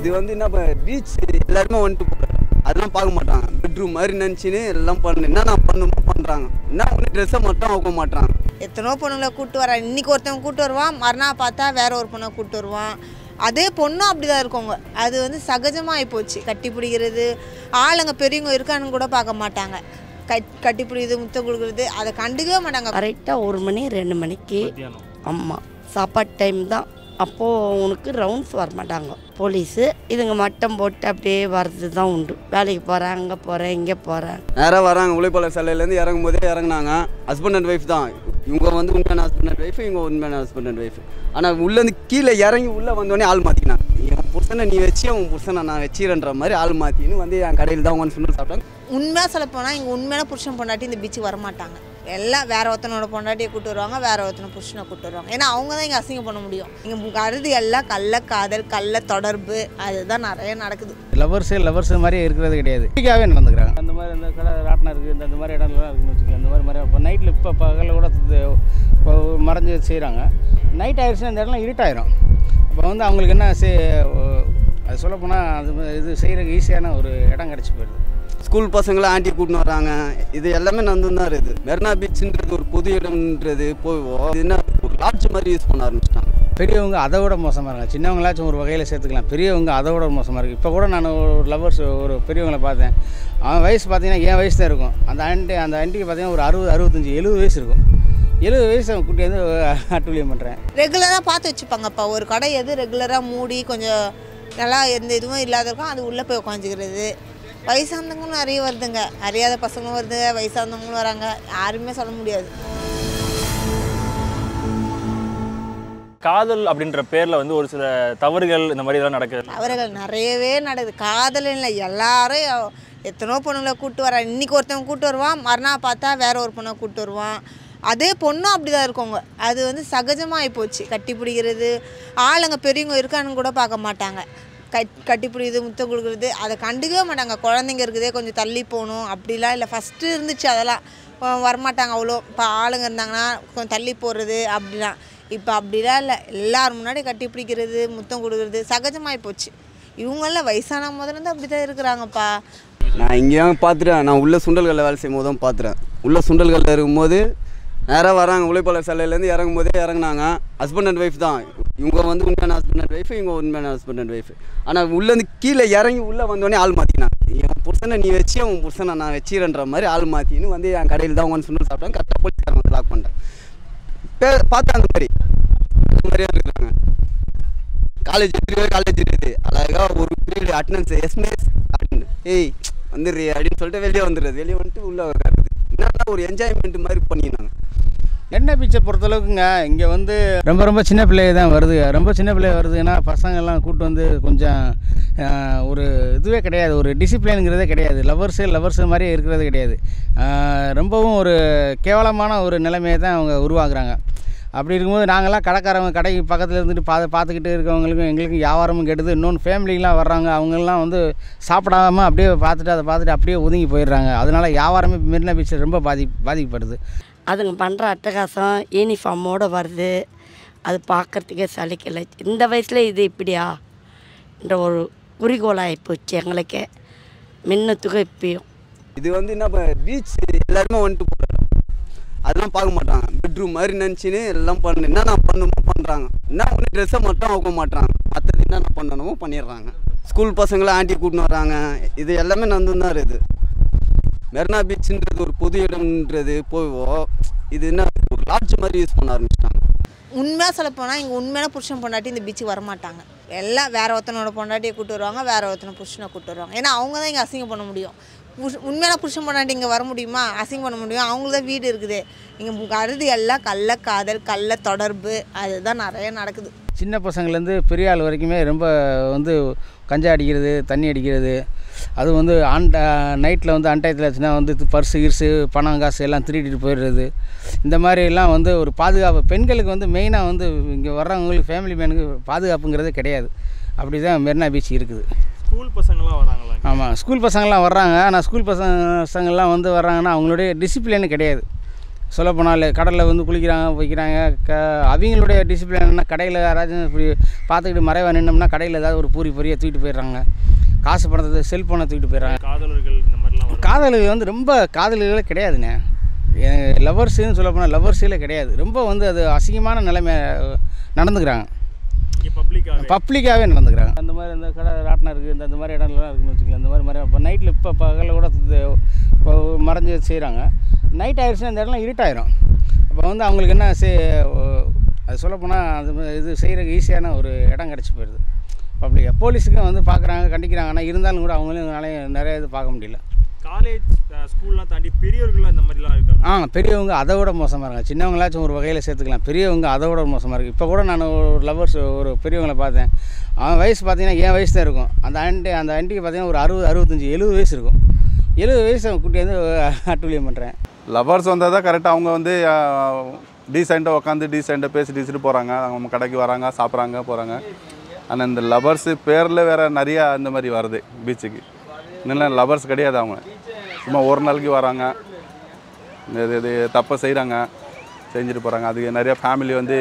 இது வந்து என்ன பீச் எல்லாருமே வந்துட்டு போகிறாங்க அதெல்லாம் பார்க்க மாட்டாங்க பெட்ரூம் மாதிரி நினச்சின்னு எல்லாம் பண்ணு என்னென்ன பண்ணுமோ பண்ணுறாங்க என்ன ஒன்று ட்ரெஸ்ஸை மட்டும் அவுக்க மாட்றாங்க எத்தனோ பொண்ணுங்களை கூப்பிட்டு வர இன்னைக்கு ஒருத்தவங்க கூப்பிட்டு வருவான் மறுநாள் பார்த்தா வேற ஒரு பொண்ணை கூப்பிட்டு வருவான் அதே பொண்ணும் அப்படி தான் இருக்கவங்க அது வந்து சகஜமாக ஆகிப்போச்சு கட்டி பிடிக்கிறது ஆளுங்க பெரியவங்க இருக்கான்னு கூட பார்க்க மாட்டாங்க கட் கட்டி பிடிக்கிறது முத்தம் கொடுக்குறது அதை கண்டுக்கவே மாட்டாங்க கரெக்டாக ஒரு மணி ரெண்டு மணிக்கு மத்தியானம் ஆமாம் சாப்பாடு டைம் தான் அப்போது உனக்கு ரவுண்ட்ஸ் வர மாட்டாங்க போலீஸு இதுங்க மட்டம் போட்டு அப்படியே வர்றது தான் உண்டு வேலைக்கு போகிறேன் அங்கே போகிறேன் இங்கே போகிறேன் நேராக வராங்க உழைப்பாளர் சாலையிலேருந்து இறங்கும் போதே இறங்குனாங்க ஹஸ்பண்ட் அண்ட் ஒய்ஃப் தான் இவங்க வந்து உண்மையான ஹஸ்பண்ட் அண்ட் ஒய்ஃப் இவங்க உண்மையான ஹஸ்பண்ட் அண்ட் ஒய்ஃப் ஆனால் உள்ளேருந்து கீழே இறங்கி உள்ளே வந்தோடனே ஆள் மாற்றிக்கினாங்க என் புருஷனை நீ வச்சு அவன் புருஷனை நான் வச்சிரன்ற மாதிரி ஆள் மாற்றின்னு வந்து என் கடையில் தான் உட்காந்து சுண்டல் சாப்பிட்டாங்க உண்மையாக சொல்ல போனால் இங்கே உண்மையான புருஷன் பொண்டாட்டி இந்த பீச்சுக்கு வரமாட்டாங்க எல்லாம் வேற ஒருத்தனோட பொண்டாட்டியை கூட்டு வருவாங்க வேற ஒருத்தனை புருஷனை கூட்டு வருவாங்க ஏன்னா அவங்க தான் இங்கே அசிங்கம் பண்ண முடியும் இங்கே கருது எல்லாம் கள்ள காதல் கள்ள தொடர்பு அதுதான் நிறைய நடக்குது லவர்ஸு லவர்ஸு மாதிரி இருக்கிறது கிடையாது ஃப்ரீக்காகவே நடந்துக்கிறாங்க அந்த மாதிரி இந்த கடை ராட்டினம் இருக்குது இந்த இந்த மாதிரி இடம்லாம் இருக்குன்னு வச்சுக்கோங்க இந்த மாதிரி மாதிரி இப்போ நைட்டில் இப்போ பகலில் கூட இது இப்போ மறைஞ்சு செய்கிறாங்க நைட் ஆயிடுச்சுன்னா இந்த இடம்லாம் இருட்டாயிரும் அப்போ வந்து அவங்களுக்கு என்ன செய் அது சொல்லப்போனால் அது இது செய்கிறதுக்கு ஈஸியான ஒரு இடம் கிடச்சி போயிடுது ஸ்கூல் பசங்களை ஆண்டி கூட்டின்னு வராங்க இது எல்லாமே நடந்து தான் இருக்குது மெரினா பீச்ன்றது ஒரு பொது இடம்ன்றது போவோம் இது என்ன ஒரு லாட்ஜ் மாதிரி யூஸ் பண்ண ஆரம்பிச்சிட்டாங்க பெரியவங்க அதை விட மோசமாக இருக்காங்க சின்னவங்களாச்சும் ஒரு வகையில் சேர்த்துக்கலாம் பெரியவங்க அதை விட மோசமாக இருக்குது இப்போ கூட நான் ஒரு லவர்ஸ் ஒரு பெரியவங்களை பார்த்தேன் அவன் வயசு பார்த்தீங்கன்னா என் வயசு தான் இருக்கும் அந்த ஆண்டி அந்த ஆண்டிக்கு பார்த்தீங்கன்னா ஒரு அறுபது அறுபத்தஞ்சி எழுபது வயசு இருக்கும் எழுபது வயசு அவன் குட்டி வந்து அட்டுழியம் பண்ணுறேன் ரெகுலராக பார்த்து வச்சுப்பாங்கப்பா ஒரு கடை எது ரெகுலராக மூடி கொஞ்சம் நல்லா எந்த இதுவும் இல்லாத இருக்கும் அது உள்ளே போய் உட்காந்துக்கிறது வயசானவங்களும் நிறைய வருதுங்க அறியாத பசங்களும் வருதுங்க வயசானவங்களும் வராங்க யாருமே சொல்ல முடியாது காதல் அப்படின்ற பேர்ல வந்து ஒரு சில தவறுகள் இந்த மாதிரி இதெல்லாம் நடக்குது அவர்கள் நிறையவே நடக்குது காதல் இல்லை எல்லாரும் எ- எத்தனோ பொண்ணுங்களை கூப்பிட்டு வர இன்னைக்கு ஒருத்தவங்க கூப்பிட்டு வருவான் மறுநாள் பார்த்தா வேற ஒரு பொண்ணை கூப்பிட்டு வருவான் அதே பொண்ணும் அப்படி தான் இருக்கவங்க அது வந்து சகஜமாக ஆகிப்போச்சு கட்டி பிடிக்கிறது ஆளுங்க பெரியவங்க இருக்கான்னு கூட பார்க்க மாட்டாங்க கட் கட்டி பிடிக்கிறது முத்தம் கொடுக்குறது அதை கண்டுக்கவே மாட்டாங்க குழந்தைங்க இருக்குதே கொஞ்சம் தள்ளி போகணும் அப்படிலாம் இல்லை ஃபஸ்ட்டு இருந்துச்சு அதெல்லாம் அஹ் வரமாட்டாங்க அவ்வளோ இப்போ ஆளுங்க இருந்தாங்கன்னா கொஞ்சம் தள்ளி போடுறது அப்படிலாம் இப்போ அப்படிலாம் இல்லை எல்லார் முன்னாடி கட்டி பிடிக்கிறது முத்தம் கொடுக்குறது சகஜமாகி போச்சு இவங்கெல்லாம் வயசான முதல்ல அப்படி தான் இருக்கிறாங்கப்பா நான் இங்கேயும் பார்த்துட்டேன் நான் உள்ள சுண்டல்களில் வேலை செய்யும் போது தான் பார்த்துட்டேன் உள்ள சுண்டல்களில் இருக்கும்போது நேராக வராங்க உழைப்பாளர் சாலையிலேருந்து இறங்கும் போதே இறங்குனாங்க ஹஸ்பண்ட் அண்ட் ஒய்ஃப் தான் இவங்க வந்து உண்மையான ஹஸ்பண்ட் அண்ட் ஒய்ஃப் இவங்க உண்மையான ஹஸ்பண்ட் அண்ட் ஒய்ஃப் ஆனால் உள்ளேருந்து கீழே இறங்கி உள்ளே வந்தோடனே ஆள் மாற்றினாங்க என் புருஷனை நீ வச்சு அவன் புருஷனை நான் வச்சிரன்ற மாதிரி ஆள் மாற்றின்னு வந்து என் கடையில் தான் உட்காந்து சுண்டல் சாப்பிட்டாங்க கரெக்டாக போலீஸ்காரங்க வந்து லாக் பண்ணிட்டேன் பே பார்த்தேன் அந்த மாதிரி அந்த மாதிரியா இருக்கிறாங்க காலேஜ் எத்தனையோ காலேஜ் இருக்குது அழகாக ஒரு பீரியட் அட்டண்டன்ஸ் எஸ்எம்எஸ் அட்டன் ஏய் வந்துடுறி அப்படின்னு சொல்லிட்டு வெளியே வந்துடுறது வெளியே வந்துட்டு உள்ளே உட்காருது என்னன்னா ஒரு என்ஜாய்மெண்ட் மாதிரி பண்ணினாங்க என்ன பீச்சை பொறுத்தளவுக்குங்க இங்கே வந்து ரொம்ப ரொம்ப சின்ன பிள்ளைய தான் வருது ரொம்ப சின்ன பிள்ளைய வருதுன்னா பசங்கள்லாம் கூட்டு வந்து கொஞ்சம் ஆஹ், ஒரு இதுவே கிடையாது ஒரு டிசிப்ளினுங்கிறதே கிடையாது லவர்ஸு லவர்ஸு மாதிரி இருக்கிறது கிடையாது ஆஹ், ரொம்பவும் ஒரு கேவலமான ஒரு நிலைமையை தான் அவங்க உருவாக்குறாங்க அப்படி இருக்கும்போது நாங்கள்லாம் கடைக்காரவங்க கடைக்கு பக்கத்தில் இருந்துட்டு பா பார்த்துக்கிட்டு இருக்கவங்களுக்கும் எங்களுக்கும் வியாபாரமும் கெடுது இன்னொன்று ஃபேமிலிலாம் வர்றாங்க அவங்கெல்லாம் வந்து சாப்பிடாம அப்படியே பார்த்துட்டு அதை பார்த்துட்டு அப்படியே ஒதுங்கி போயிடுறாங்க அதனால வியாபாரமே மெரினா பீச்சில் ரொம்ப பாதி பாதிக்கப்படுது அதுங்க பண்ணுற அட்டகாசம் யூனிஃபார்மோடு வருது அது பார்க்கறதுக்கே சலிக்கலை இந்த வயசில் இது இப்படியா என்ற ஒரு குறிக்கோளாகி போச்சு எங்களுக்கே மின்னத்துக்கும் இப்பயும் இது வந்து என்ன பீச் எல்லாருமே வந்துட்டு போகிறாங்க அதெல்லாம் பார்க்க மாட்டாங்க பெட்ரூம் மாதிரி நினச்சின்னு எல்லாம் பண்ணு என்னென்ன பண்ணுமோ பண்ணுறாங்க என்ன ஒன்று ட்ரெஸ்ஸை மட்டும் அவுக்க மாட்றாங்க மற்றது என்னென்ன பண்ணணுமோ பண்ணிடுறாங்க ஸ்கூல் பசங்களை ஆண்டி கூட்டின்னு வராங்க இது எல்லாமே நடந்து தான் இருக்குது மெரினா பீச்ன்றது ஒரு பொது இடம்ன்றது போவோம் இது என்ன ஒரு லாட்ஜ் மாதிரி யூஸ் பண்ண ஆரம்பிச்சிட்டாங்க உண்மையாக சொல்ல போனால் இங்கே உண்மையான புருஷன் பொண்டாட்டி இந்த பீச்சுக்கு வரமாட்டாங்க எல்லாம் வேற ஒருத்தனோட பொண்டாட்டியை கூட்டு வருவாங்க வேற ஒருத்தனை புருஷனை கூட்டு வருவாங்க ஏன்னா அவங்க தான் இங்கே அசிங்கம் பண்ண முடியும் புருஷ- உண்மையான புருஷன் பொண்டாட்டி இங்கே வர முடியுமா அசிங்கம் பண்ண முடியும் அவங்களுக்கு தான் வீடு இருக்குது இங்கே கருது எல்லாம் கள்ள காதல் கள்ள தொடர்பு அதுதான் நிறைய நடக்குது சின்ன பசங்கள்லேருந்து பெரிய ஆள் வரைக்குமே ரொம்ப வந்து கஞ்சா அடிக்கிறது தண்ணி அடிக்கிறது அது வந்து ஆன் நைட்டில் வந்து அன்டயத்தில் ஆச்சுன்னா வந்து பர்ஸு கிர்ஸு பணம் காசு எல்லாம் திருடிட்டு போயிடுறது இந்த மாதிரிலாம் வந்து ஒரு பாதுகாப்பு பெண்களுக்கு வந்து மெயினாக வந்து இங்கே வர்றவங்களுக்கு ஃபேமிலி மேனுக்கு பாதுகாப்புங்கிறது கிடையாது அப்படி தான் மெரினா பீச் இருக்குது ஸ்கூல் பசங்களாம் வராங்களா ஆமாம் ஸ்கூல் பசங்கள்லாம் வர்றாங்க ஆனால் ஸ்கூல் பசங்க பசங்கள்லாம் வந்து வர்றாங்கன்னா அவங்களுடைய டிசிப்ளின் கிடையாது சொல்லப்போனால் கடலில் வந்து குளிக்கிறாங்க வைக்கிறாங்க க அவங்களுடைய டிசிப்ளின் என்ன கடையில் யாராச்சும் இப்படி பார்த்துக்கிட்டு மறைவாக நின்னோம்னா கடையில் ஏதாவது ஒரு பூரி பொரியை தூக்கிட்டு போயிடுறாங்க காசு பணத்தை செல்ஃபோனை தூக்கிட்டு போயிடுறாங்க காதலர்கள் இந்த மாதிரிலாம் வரும் காதல்கள் வந்து ரொம்ப காதல்களே கிடையாதுண்ணே லவர்ஸுன்னு சொல்ல போனால் லவர்ஸில் கிடையாது ரொம்ப வந்து அது அசிங்கமான நிலைமை நடந்துக்கிறாங்க இங்கே பப்ளிக்காக பப்ளிக்காகவே நடந்துக்கிறாங்க அந்த மாதிரி இந்த கடை ராட்டினம் இருக்குது இந்த இந்த மாதிரி இடம்லாம் இருக்குன்னு வச்சுக்கலாம் இந்த மாதிரி மாதிரி இப்போ நைட்டில் இப்போ பகலில் கூட இது இப்போ மறைஞ்சு செய்கிறாங்க நைட் ஆயிடுச்சுன்னா இந்த இடம்லாம் இருட்டாயிரும் அப்போ வந்து அவங்களுக்கு என்ன செய் அது சொல்லப்போனால் அது ம- இது செய்கிறதுக்கு ஈஸியான ஒரு இடம் கிடச்சி போயிடுது பப்ளிக்காக போலீஸுக்கும் வந்து பார்க்குறாங்க கண்டிக்கிறாங்க ஆனால் இருந்தாலும் கூட அவங்களும் நிறைய நிறைய இது பார்க்க முடியல காலேஜ் ஸ்கூல்லாம் தாண்டி பெரியவர்கள்லாம் இந்த மாதிரிலாம் இருக்காங்க ஆ பெரியவங்க அதை விட மோசமாக இருக்காங்க சின்னவங்களாச்சும் ஒரு வகையில் சேர்த்துக்கலாம் பெரியவங்க அதை விட மோசமாக இருக்குது இப்போ கூட நான் ஒரு லவர்ஸ் ஒரு பெரியவங்களை பார்த்தேன் அவன் வயசு பார்த்தீங்கன்னா என் வயசு தான் இருக்கும் அந்த ஆண்டி அந்த ஆண்டிக்கு பார்த்தீங்கன்னா ஒரு அறுபது அறுபத்தஞ்சி எழுபது வயசு இருக்கும் எழுபது வயசு அவன் குட்டி வந்து அட்டுழியம் பண்ணுறேன் லவர்ஸ் வந்தால் தான் கரெக்டாக அவங்க வந்து டீசெண்டாக உட்காந்து டீசெண்டாக பேசி டீசிட்டு போகிறாங்க அவங்க கடைக்கு வராங்க சாப்பிட்றாங்க போகிறாங்க ஆனால் இந்த லவர்ஸு பேரில் வேறு நிறையா இந்த மாதிரி வருது பீச்சுக்கு இன்னும் லவர்ஸ் கிடையாது அவங்க சும்மா ஒரு நாளைக்கு வராங்க இது இது தப்பை செய்கிறாங்க செஞ்சுட்டு போகிறாங்க அதுக்கு நிறையா ஃபேமிலி வந்து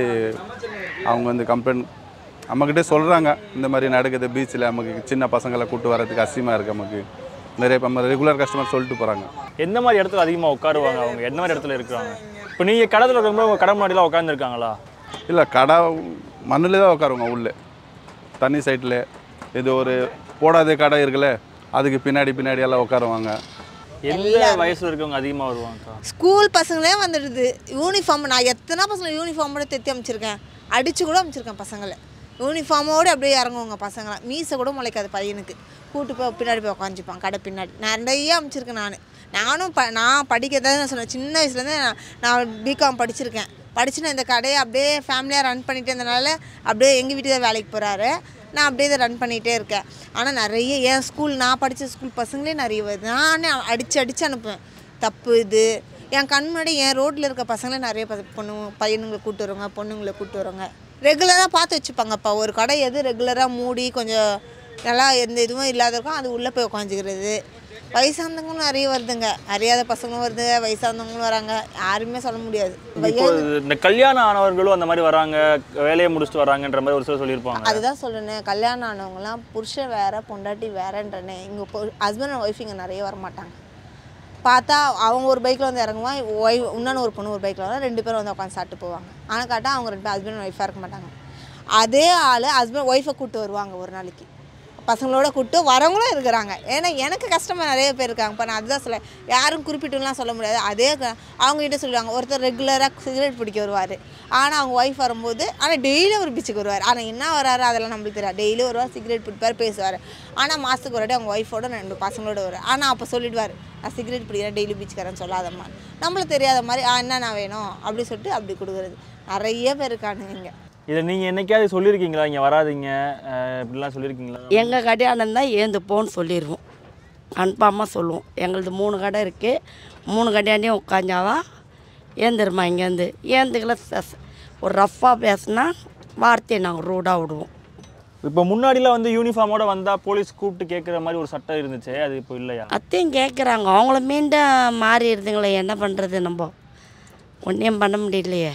அவங்க வந்து கம்ப்ளைண்ட் நம்மக்கிட்டே சொல்கிறாங்க இந்த மாதிரி நடக்குது பீச்சில் நமக்கு சின்ன பசங்களை கூட்டு வரதுக்கு அசியமாக இருக்குது நமக்கு நிறைய நம்ம ரெகுலர் கஸ்டமர் சொல்லிட்டு போகிறாங்க எந்த மாதிரி இடத்துல அதிகமாக உட்காருவாங்க அவங்க எந்த மாதிரி இடத்துல இருக்கிறாங்க இப்போ நீங்கள் கடத்தில் இருக்கும்போது உங்கள் கடை முன்னாடிலாம் உட்காந்துருக்காங்களா இல்லை கடை மண்ணில் தான் உட்காருவாங்க உள்ளே தண்ணி சைட்டில் இது ஒரு போடாத கடை இருக்குல்ல அதுக்கு பின்னாடி பின்னாடி எல்லாம் உட்காருவாங்க எந்த வயசில் இருக்கவங்க அதிகமாக வருவாங்கக்கா ஸ்கூல் பசங்களே வந்துடுது யூனிஃபார்ம் நான் எத்தனை பசங்க யூனிஃபார்மோட தைத்தி அமைச்சிருக்கேன் அடித்து கூட அமைச்சிருக்கேன் பசங்களை யூனிஃபார்மோடு அப்படியே இறங்குவாங்க பசங்களாம் மீசை கூட முளைக்காது பையனுக்கு கூட்டு போய் பின்னாடி போய் உட்காந்துப்பான் கடை பின்னாடி நிறைய அமைச்சிருக்கேன் நான் நானும் ப நான் படிக்கிறதா நான் சொன்னேன் சின்ன வயசுலேருந்தே நான் நான் பிகாம் படிச்சிருக்கேன் படிச்சு நான் இந்த கடையை அப்படியே ஃபேமிலியாக ரன் பண்ணிட்டு இருந்தனால அப்படியே எங்கள் வீட்டுக்கு தான் வேலைக்கு போகிறாரு நான் அப்படியே இதை ரன் பண்ணிகிட்டே இருக்கேன் ஆனால் நிறைய என் ஸ்கூல் நான் படித்த ஸ்கூல் பசங்களே நிறைய வருது நானே அடித்து அடித்து அனுப்புவேன் தப்பு இது என் கண் முன்னாடி என் ரோட்டில் இருக்க பசங்களே நிறைய ப- பொண்ணு பையனுங்களை கூட்டு வருவாங்க பொண்ணுங்களை கூட்டு வருவாங்க ரெகுலராக பார்த்து வச்சுப்பாங்கப்பா ஒரு கடை எது ரெகுலராக மூடி கொஞ்சம் நல்லா எந்த இதுவும் இல்லாத இருக்கும் அது உள்ளே போய் உட்காந்துக்கிறது வயசானவங்களும் நிறைய வருதுங்க அறியாத பசங்களும் வருது வயசானவங்களும் வராங்க யாருமே சொல்ல முடியாது இப்போ இந்த கல்யாணம் ஆனவர்களும் அந்த மாதிரி வராங்க வேலையை முடிச்சுட்டு வராங்கன்ற மாதிரி ஒரு சிலர் சொல்லியிருப்பாங்க அதுதான் சொல்லுனேன் கல்யாணம் ஆனவங்கலாம் புருஷன் வேற பொண்டாட்டி வேறன்றனே இங்கே ஹஸ்பண்ட் அண்ட் ஒய்ஃப் இங்கே நிறைய வரமாட்டாங்க பார்த்தா அவங்க ஒரு பைக்கில் வந்து இறங்குவான் ஒய் இன்னொன்று ஒரு பொண்ணு ஒரு பைக்கில் வரும் ரெண்டு பேரும் வந்து உட்காந்து சாப்பிட்டு போவாங்க ஆனால் கேட்டால் அவங்க ரெண்டு பேர் ஹஸ்பண்ட் ஒய்ஃபாக இருக்க மாட்டாங்க அதே ஆள் ஹஸ்பண்ட் ஒய்ஃபை கூப்பிட்டு வருவாங்க ஒரு நாளைக்கு பசங்களோட கூப்பிட்டு வரவங்களும் இருக்கிறாங்க ஏன்னா எனக்கு கஸ்டமர் நிறைய பேர் இருக்காங்க இப்போ நான் அதுதான் சொல்ல யாரும் குறிப்பிட்டுலாம் சொல்ல முடியாது அதே க- அவங்க கிட்ட சொல்லுவாங்க ஒருத்தர் ரெகுலராக சிகரெட் பிடிக்க வருவார் ஆனால் அவங்க ஒய்ஃப் வரும்போது ஆனால் டெய்லி ஒரு பீச்சுக்கு வருவார் ஆனால் என்ன வராரு அதெல்லாம் நம்மளுக்கு தெரியாது டெய்லி வருவார் சிகரெட் பிடிப்பார் பேசுவார் ஆனால் மாதத்துக்கு ஒரு வாட்டி அவங்க ஒய்ஃபோட ரெண்டு பசங்களோட வருவார் ஆனால் அப்போ சொல்லிடுவார் நான் சிகரெட் பிடிக்கிறேன் டெய்லி பீச்சுக்காரன் சொல்லாதம்மா நம்மளுக்கு தெரியாத மாதிரி ஆ என்ன நான் வேணும் அப்படி சொல்லிட்டு அப்படி கொடுக்குறது நிறைய பேர் இருக்கானுங்க இங்கே இதை நீங்கள் என்னைக்காவது சொல்லியிருக்கீங்களா இங்கே வராதீங்க அஹ் இப்படிலாம் சொல்லியிருக்கீங்களா எங்கள் கல்யாணம் தான் ஏந்து போன்னு சொல்லிடுவோம் கன்ஃபார்மாக சொல்லுவோம் எங்களது மூணு கடை இருக்குது மூணு கடையாண்டியும் உட்காந்தாவா ஏந்திருமா இங்கேருந்து ஏந்துக்கல சஸ்- ஒரு ரஃப்பாக பேசுனா வார்த்தையை நாங்கள் ரூடாக விடுவோம் இப்போ முன்னாடிலாம் வந்து யூனிஃபார்மோட வந்தால் போலீஸ் கூப்பிட்டு கேட்குற மாதிரி ஒரு சட்டம் இருந்துச்சு அது இப்போ இல்லையா அத்தையும் கேட்குறாங்க அவங்கள மீண்டும் மாறிடுதுங்களே என்ன பண்ணுறது நம்ம ஒன்றையும் பண்ண முடியலையே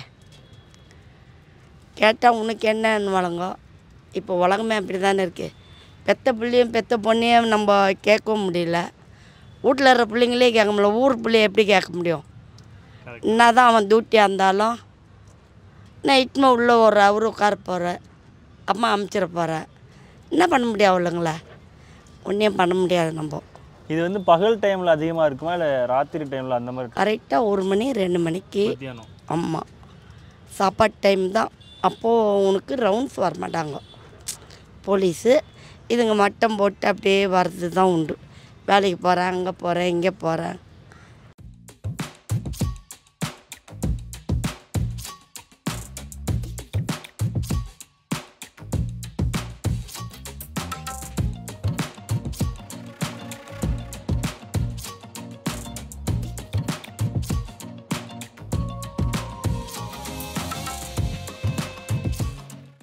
கேட்டால் உனக்கு என்னன்னு வழங்கோ இப்போ உலகமே அப்படி தானே இருக்குது பெத்த பிள்ளையும் பெத்த பொண்ணையும் நம்ம கேட்கவும் முடியல வீட்டில் இருக்கிற பிள்ளைங்களே கேட்க முடியல ஊர் பிள்ளைய எப்படி கேட்க முடியும் என்ன தான் அவன் டியூட்டியாக இருந்தாலும் நான் இட்டுமே உள்ளே ஒரு அவர் உட்கார போகிறேன் அம்மா அமுச்சிட போகிறேன் என்ன பண்ண முடியும் அவளுங்கள ஒன்றையும் பண்ண முடியாது நம்ம இது வந்து பகல் டைமில் அதிகமாக இருக்குமா இல்லை ராத்திரி டைமில் அந்த மாதிரி கரெக்டாக ஒரு மணி ரெண்டு மணிக்கு மத்தியானம் ஆமாம் சாப்பாடு டைம் தான் அப்போது உனக்கு ரவுண்ட்ஸ் வர மாட்டாங்க போலீஸு இதுங்க மட்டம் போட்டு அப்படியே வர்றது தான் உண்டு வேலைக்கு போகிறேன் அங்கே போகிறேன் இங்கே போகிறேன்